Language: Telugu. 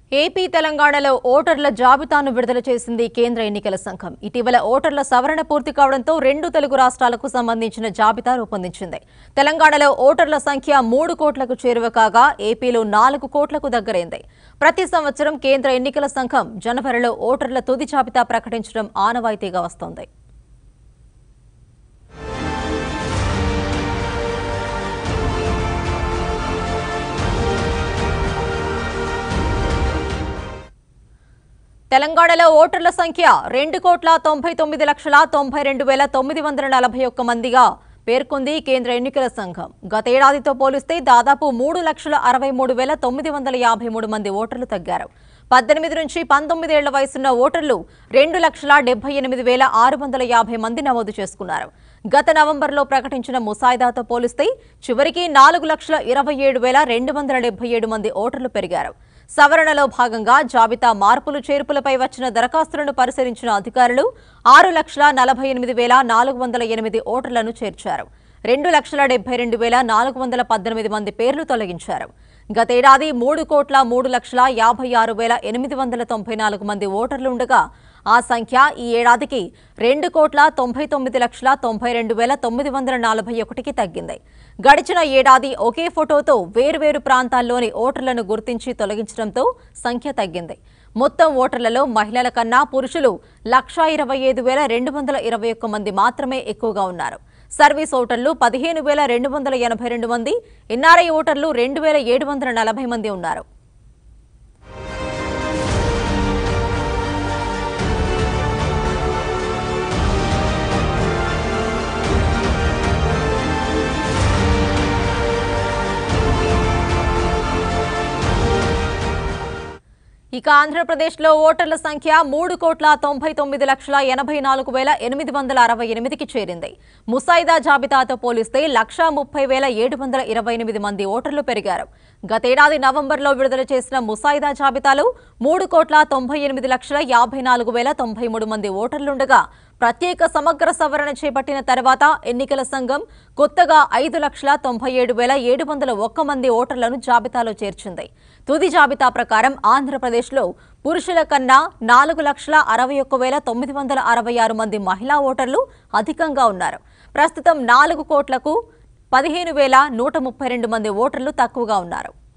ఏపీ తెలంగాణలో ఓటర్ల జాబితాను విడుదల చేసింది కేంద్ర ఎన్నికల సంఘం ఇటీవల ఓటర్ల సవరణ పూర్తి కావడంతో రెండు తెలుగు రాష్ట్రాలకు సంబంధించిన జాబితా రూపొందించింది తెలంగాణలో ఓటర్ల సంఖ్య మూడు కోట్లకు చేరువ కాగా ఏపీలో నాలుగు కోట్లకు దగ్గరైంది ప్రతి సంవత్సరం కేంద్ర ఎన్నికల సంఘం జనవరిలో ఓటర్ల తుది జాబితా ప్రకటించడం ఆనవాయితీగా వస్తోంది తెలంగాణలో ఓటర్ల సంఖ్య రెండు కోట్ల తొంభై తొమ్మిది లక్షల తొంభై రెండు వేల తొమ్మిది వందల నలభై ఒక్క మందిగా పేర్కొంది కేంద్ర ఎన్నికల సంఘం గతేడాదితో పోలిస్తే దాదాపు మూడు లక్షల అరవై మూడు వేల తొమ్మిది వందల యాభై మూడు మంది ఓటర్లు తగ్గారు పద్దెనిమిది నుంచి పంతొమ్మిదేళ్ల వయసున్న ఓటర్లు రెండు లక్షల డెబ్బై ఎనిమిది వేల ఆరు వందల యాభై మంది నమోదు చేసుకున్నారు గత నవంబర్లో ప్రకటించిన ముసాయిదాతో పోలిస్తే చివరికి నాలుగు లక్షల ఇరవై ఏడు వేల రెండు వందల డెబ్బై ఏడు మంది ఓటర్లు పెరిగారు సవరణలో భాగంగా జాబితా మార్పులు చేర్పులపై వచ్చిన దరఖాస్తులను పరిశీలించిన అధికారులు ఆరు లక్షల నలభై ఎనిమిది వేల నాలుగు వందల ఎనిమిది ఓటర్లను చేర్చారు రెండు లక్షల డెబ్బై రెండు వేల నాలుగు వందల పద్దెనిమిది మంది పేర్లు తొలగించారు గతేడాది మూడు కోట్ల మూడు లక్షల యాభై ఆరు వేల ఎనిమిది వందల తొంభై నాలుగు మంది ఓటర్లు ఉండగా ఆ సంఖ్య ఈ ఏడాదికి రెండు కోట్ల తొంభై తొమ్మిది లక్షల తొంభై రెండు వేల తొమ్మిది వందల నలభై ఒకటికి తగ్గింది గడిచిన ఏడాది ఒకే ఫోటోతో వేర్వేరు ప్రాంతాల్లోని ఓటర్లను గుర్తించి తొలగించడంతో సంఖ్య తగ్గింది మొత్తం ఓటర్లలో మహిళల కన్నా పురుషులు లక్షా ఇరవై ఐదు వేల రెండు వందల ఇరవై ఒక్క మంది మాత్రమే ఎక్కువగా ఉన్నారు సర్వీస్ ఓటర్లు పదిహేను వేల రెండు వందల ఎనభై రెండు మంది ఎన్ఆర్ఐ ఓటర్లు రెండు వేల ఏడు వందల నలభై మంది ఉన్నారు ఇక ఆంధ్రప్రదేశ్లో ఓటర్ల సంఖ్య మూడు కోట్ల తొంభై తొమ్మిది లక్షల ఎనభై నాలుగు వేల ఎనిమిది వందల అరవై ఎనిమిదికి చేరింది ముసాయిదా జాబితాతో పోలిస్తే లక్షా ముప్పై వేల ఏడు వందల ఇరవై ఎనిమిది మంది ఓటర్లు పెరిగారు గతేడాది నవంబర్లో విడుదల చేసిన ముసాయిదా జాబితాలో మూడు కోట్ల తొంభై ఎనిమిది లక్షల యాభై నాలుగు వేల తొంభై మూడు మంది ఓటర్లుండగా ప్రత్యేక సమగ్ర సవరణ చేపట్టిన తర్వాత ఎన్నికల సంఘం కొత్తగా ఐదు లక్షల తొంభై ఏడు వేల ఏడు వందల ఒక్క మంది ఓటర్లను జాబితాలో చేర్చింది తుది జాబితా ప్రకారం ఆంధ్రప్రదేశ్లో పురుషుల కన్నా నాలుగు లక్షల అరవై ఒక్క వేల తొమ్మిది వందల అరవై ఆరు మంది మహిళా ఓటర్లు అధికంగా ఉన్నారు ప్రస్తుతం నాలుగు కోట్లకు పదిహేను వేల నూట ముప్పై రెండు మంది ఓటర్లు తక్కువగా ఉన్నారు